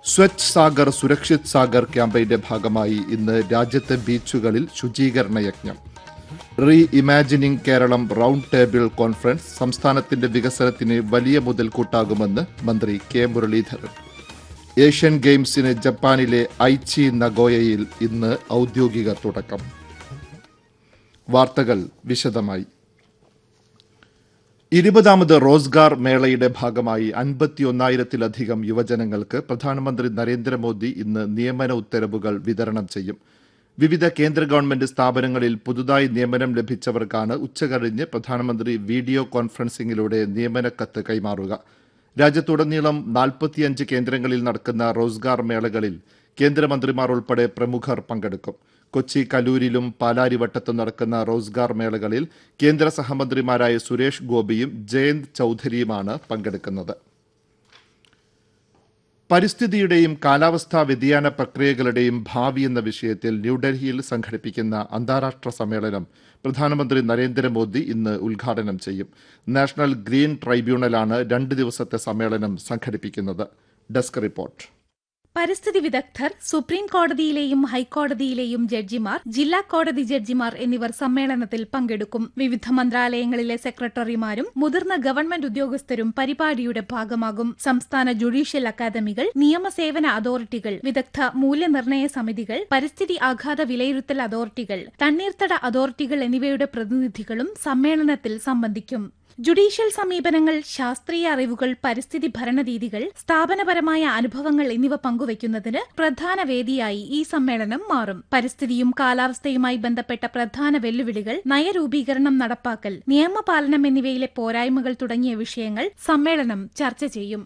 സ്വച്ഛ് സാഗർ സുരക്ഷിത് സാഗർ ക്യാമ്പയിന്റെ ഭാഗമായി ഇന്ന് രാജ്യത്തെ ബീച്ചുകളിൽ ശുചീകരണ യജ്ഞം reimagining Keralam round table conference സംസ്ഥാനത്തിന്റെ വികസനത്തിന് വലിയ മുതൽക്കൂട്ടാകുമെന്ന് മന്ത്രി കെ മുരളീധരൻ ഏഷ്യൻ ഗെയിംസിന് ജപ്പാനിലെ ഐച്ചി നഗോയയിൽ ഇന്ന് ഔദ്യോഗിക തുടക്കം വാർത്തകൾ വിശദമായി ഇരുപതാമത് റോസ്ഗാർ മേളയുടെ ഭാഗമായി അൻപത്തിയൊന്നായിരത്തിലധികം യുവജനങ്ങൾക്ക് പ്രധാനമന്ത്രി നരേന്ദ്രമോദി ഇന്ന് നിയമന ഉത്തരവുകൾ വിതരണം ചെയ്യും വിവിധ കേന്ദ്ര ഗവൺമെന്റ് സ്ഥാപനങ്ങളിൽ പുതുതായി നിയമനം ലഭിച്ചവർക്കാണ് ഉച്ചകഴിഞ്ഞ് പ്രധാനമന്ത്രി വീഡിയോ കോൺഫറൻസിംഗിലൂടെ നിയമനക്കത്ത് കൈമാറുക രാജ്യത്തുടനീളം നാൽപ്പത്തിയഞ്ച് കേന്ദ്രങ്ങളിൽ നടക്കുന്ന റോസ്ഗാർ മേളകളിൽ കേന്ദ്രമന്ത്രിമാർ ഉൾപ്പെടെ പ്രമുഖർ പങ്കെടുക്കും കൊച്ചി കലൂരിലും പാലാരിവട്ടത്തും നടക്കുന്ന റോസ്ഗാർ മേളകളിൽ കേന്ദ്ര സഹമന്ത്രിമാരായ സുരേഷ് ഗോപിയും ജയന്ത് ചൌധരിയുമാണ് പങ്കെടുക്കുന്നത് പരിസ്ഥിതിയുടെയും കാലാവസ്ഥാ വ്യതിയാന പ്രക്രിയകളുടെയും ഭാവി എന്ന വിഷയത്തിൽ ന്യൂഡൽഹിയിൽ സംഘടിപ്പിക്കുന്ന അന്താരാഷ്ട്ര സമ്മേളനം പ്രധാനമന്ത്രി നരേന്ദ്രമോദി ഇന്ന് ഉദ്ഘാടനം ചെയ്യും നാഷണൽ ഗ്രീൻ ട്രൈബ്യൂണലാണ് രണ്ട് ദിവസത്തെ സമ്മേളനം സംഘടിപ്പിക്കുന്നത് ഡെസ്ക് റിപ്പോർട്ട് പരിസ്ഥിതി വിദഗ്ധർ സുപ്രീം കോടതിയിലെയും ഹൈക്കോടതിയിലെയും ജഡ്ജിമാർ ജില്ലാ കോടതി ജഡ്ജിമാർ എന്നിവർ സമ്മേളനത്തിൽ പങ്കെടുക്കും വിവിധ മന്ത്രാലയങ്ങളിലെ സെക്രട്ടറിമാരും മുതിർന്ന ഗവൺമെന്റ് ഉദ്യോഗസ്ഥരും പരിപാടിയുടെ ഭാഗമാകും സംസ്ഥാന ജുഡീഷ്യൽ അക്കാദമികൾ നിയമസേവന അതോറിറ്റികൾ വിദഗ്ധ മൂല്യനിർണ്ണയ സമിതികൾ പരിസ്ഥിതി ആഘാത വിലയിരുത്തൽ അതോറിറ്റികൾ തണ്ണീർത്തട അതോറിറ്റികൾ എന്നിവയുടെ പ്രതിനിധികളും സമ്മേളനത്തിൽ സംബന്ധിക്കും ജുഡീഷ്യൽ സമീപനങ്ങൾ ശാസ്ത്രീയ അറിവുകൾ പരിസ്ഥിതി ഭരണരീതികൾ സ്ഥാപനപരമായ അനുഭവങ്ങൾ എന്നിവ പങ്കുവയ്ക്കുന്നതിന് പ്രധാന വേദിയായി ഈ സമ്മേളനം മാറും പരിസ്ഥിതിയും കാലാവസ്ഥയുമായി ബന്ധപ്പെട്ട പ്രധാന വെല്ലുവിളികൾ നയരൂപീകരണം നടപ്പാക്കൽ നിയമപാലനം എന്നിവയിലെ പോരായ്മകൾ തുടങ്ങിയ വിഷയങ്ങൾ സമ്മേളനം ചർച്ച ചെയ്യും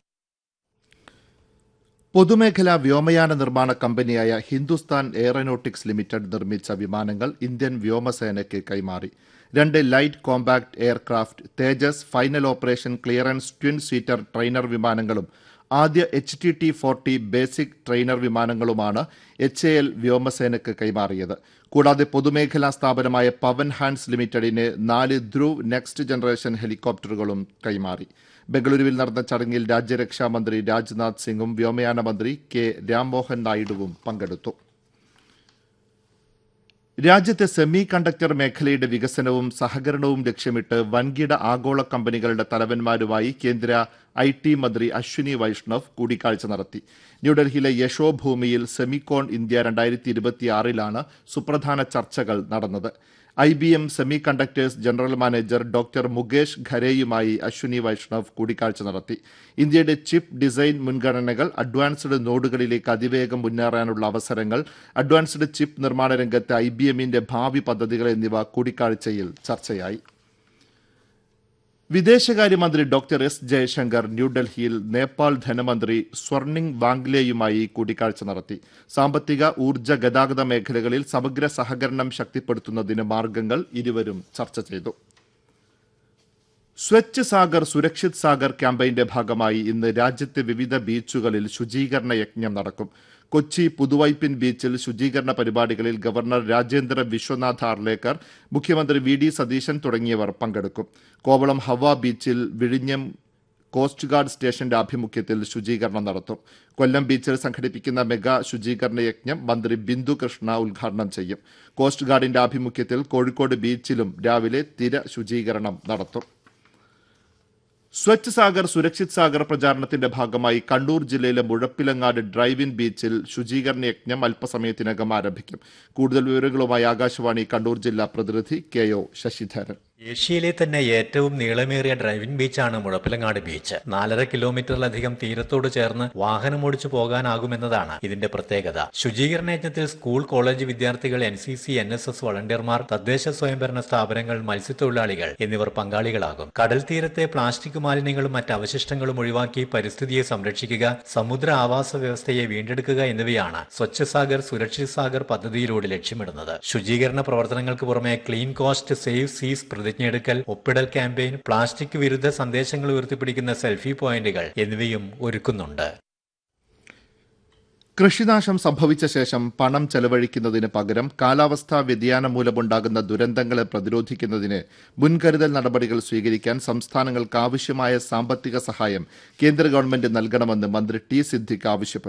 പൊതുമേഖലാ വ്യോമയാന നിർമ്മാണ കമ്പനിയായ ഹിന്ദുസ്ഥാൻ എയറോനോട്ടിക്സ് ലിമിറ്റഡ് നിർമ്മിച്ച വിമാനങ്ങൾ ഇന്ത്യൻ വ്യോമസേനയ്ക്ക് കൈമാറി രണ്ട് light compact aircraft Tejas final operation clearance twin seater trainer വിമാനങ്ങളും ആദ്യ H T T forty basic trainer വിമാനങ്ങളുമാണ് എച്ച് എ എൽ വ്യോമസേനയ്ക്ക് കൈമാറിയത് കൂടാതെ പൊതുമേഖലാ സ്ഥാപനമായ പവൻ ഹാൻഡ്സ് ലിമിറ്റഡിന് നാല് ധ്രുവ് നെക്സ്റ്റ് ജനറേഷൻ ഹെലികോപ്റ്ററുകളും കൈമാറി ബംഗളൂരുവിൽ നടന്ന ചടങ്ങിൽ രാജ്യരക്ഷാ മന്ത്രി രാജ്നാഥ് സിംഗും വ്യോമയാന മന്ത്രി കെ രാംമോഹൻ നായിഡുവും പങ്കെടുത്തു രാജ്യത്തെ സെമി കണ്ടക്ടർ മേഖലയുടെ വികസനവും സഹകരണവും ലക്ഷ്യമിട്ട് വൻകിട ആഗോള കമ്പനികളുടെ തലവന്മാരുമായി കേന്ദ്ര ഐ ടി മന്ത്രി അശ്വിനി വൈഷ്ണവ് കൂടിക്കാഴ്ച നടത്തി ന്യൂഡൽഹിയിലെ യശോഭൂമിയിൽ സെമികോൺ ഇന്ത്യ രണ്ടായിരത്തി ഇരുപത്തിയാറിലാണ് സുപ്രധാന ചർച്ചകൾ നടന്നത് I B M semiconductors general manager doctor Mukesh ഖരേയുമായി അശ്വിനി വൈഷ്ണവ് കൂടിക്കാഴ്ച നടത്തി ഇന്ത്യയുടെ ചിപ്പ് ഡിസൈൻ മുൻഗണനകൾ അഡ്വാൻസ്ഡ് നോഡുകളിലേക്ക് അതിവേഗം മുന്നേറാനുള്ള അവസരങ്ങൾ അഡ്വാൻസ്ഡ് ചിപ്പ് നിർമ്മാണ രംഗത്തെ ഐ ബി എമ്മിന്റെ ഭാവി പദ്ധതികൾ എന്നിവ കൂടിക്കാഴ്ചയിൽ ചർച്ചയായി വിദേശകാര്യമന്ത്രി ഡോക്ടർ എസ് ജയശങ്കർ ന്യൂഡൽഹിയിൽ നേപ്പാൾ ധനമന്ത്രി സ്വർണിംഗ് വാങ്ലേയുമായി കൂടിക്കാഴ്ച നടത്തി സാമ്പത്തിക ഊർജ്ജ ഗതാഗത മേഖലകളിൽ സമഗ്ര സഹകരണം ശക്തിപ്പെടുത്തുന്നതിന് മാർഗങ്ങൾ ഇരുവരും ചർച്ച ചെയ്തു സ്വച്ഛ് സാഗർ സുരക്ഷിത് സാഗർ ക്യാമ്പയിന്റെ ഭാഗമായി ഇന്ന് രാജ്യത്തെ വിവിധ ബീച്ചുകളിൽ ശുചീകരണ യജ്ഞം നടക്കും കൊച്ചി പുതുവൈപ്പിൻ ബീച്ചിൽ ശുചീകരണ പരിപാടികളിൽ ഗവർണർ രാജേന്ദ്ര വിശ്വനാഥ് ആർലേക്കർ മുഖ്യമന്ത്രി വി ഡി സതീശൻ തുടങ്ങിയവർ പങ്കെടുക്കും കോവളം ഹവ ബീച്ചിൽ വിഴിഞ്ഞം കോസ്റ്റ് ഗാർഡ് സ്റ്റേഷന്റെ ആഭിമുഖ്യത്തിൽ ശുചീകരണം നടത്തും കൊല്ലം ബീച്ചിൽ സംഘടിപ്പിക്കുന്ന മെഗാ ശുചീകരണ യജ്ഞം മന്ത്രി ബിന്ദു കൃഷ്ണ ഉദ്ഘാടനം ചെയ്യും കോസ്റ്റ് ഗാർഡിന്റെ ആഭിമുഖ്യത്തിൽ കോഴിക്കോട് ബീച്ചിലും രാവിലെ തിര ശുചീകരണം നടത്തും സ്വച്ഛ് സാഗർ സുരക്ഷിത് സാഗർ പ്രചാരണത്തിന്റെ ഭാഗമായി കണ്ണൂർ ജില്ലയിലെ മുഴപ്പിലങ്ങാട് ഡ്രൈവ് ഇൻ ബീച്ചിൽ ശുചീകരണ യജ്ഞം അല്പസമയത്തിനകം ആരംഭിക്കും കൂടുതൽ വിവരങ്ങളുമായി ആകാശവാണി കണ്ണൂർ ജില്ലാ പ്രതിനിധി കെ ഒ ശശിധരൻ ഏഷ്യയിലെ തന്നെ ഏറ്റവും നീളമേറിയ ഡ്രൈവിംഗ് ബീച്ചാണ് മുഴപ്പിലങ്ങാട് ബീച്ച് നാലര കിലോമീറ്ററിലധികം തീരത്തോട് ചേർന്ന് വാഹനമോടിച്ചു പോകാനാകുമെന്നതാണ് ഇതിന്റെ പ്രത്യേകത ശുചീകരണ യജ്ഞത്തിൽ സ്കൂൾ കോളേജ് വിദ്യാർത്ഥികൾ N C C N S S വളണ്ടിയർമാർ തദ്ദേശ സ്വയംഭരണ സ്ഥാപനങ്ങൾ മത്സ്യത്തൊഴിലാളികൾ എന്നിവർ പങ്കാളികളാകും കടൽ തീരത്തെ പ്ലാസ്റ്റിക് മാലിന്യങ്ങളും മറ്റ് അവശിഷ്ടങ്ങളും ഒഴിവാക്കി പരിസ്ഥിതിയെ സംരക്ഷിക്കുക സമുദ്ര ആവാസ വ്യവസ്ഥയെ വീണ്ടെടുക്കുക എന്നിവയാണ് സ്വച്ഛ സാഗർ സുരക്ഷിത് സാഗർ പദ്ധതിയിലൂടെ ലക്ഷ്യമിടുന്നത് ശുചീകരണ പ്രവർത്തനങ്ങൾക്ക് പുറമെ ക്ലീൻ കോസ്റ്റ് സേവ് സീസ് പ്രതിജ്ഞയെടുക്കൽ ഒപ്പിടൽ ക്യാമ്പയിൻ പ്ലാസ്റ്റിക് വിരുദ്ധ സന്ദേശങ്ങൾ ഉയർത്തിപ്പിടിക്കുന്ന സെൽഫി പോയിന്റുകൾ എന്നിവയും ഒരുക്കുന്നുണ്ട് കൃഷിനാശം സംഭവിച്ച ശേഷം പണം ചെലവഴിക്കുന്നതിന് പകരം കാലാവസ്ഥാ വ്യതിയാനം മൂലമുണ്ടാകുന്ന ദുരന്തങ്ങളെ പ്രതിരോധിക്കുന്നതിന് മുൻകരുതൽ നടപടികൾ സ്വീകരിക്കാൻ സംസ്ഥാനങ്ങൾക്ക് ആവശ്യമായ സാമ്പത്തിക സഹായം കേന്ദ്ര ഗവൺമെന്റ് നൽകണമെന്ന് മന്ത്രി ടി സിദ്ദിഖ് ആവശ്യപ്പെട്ടു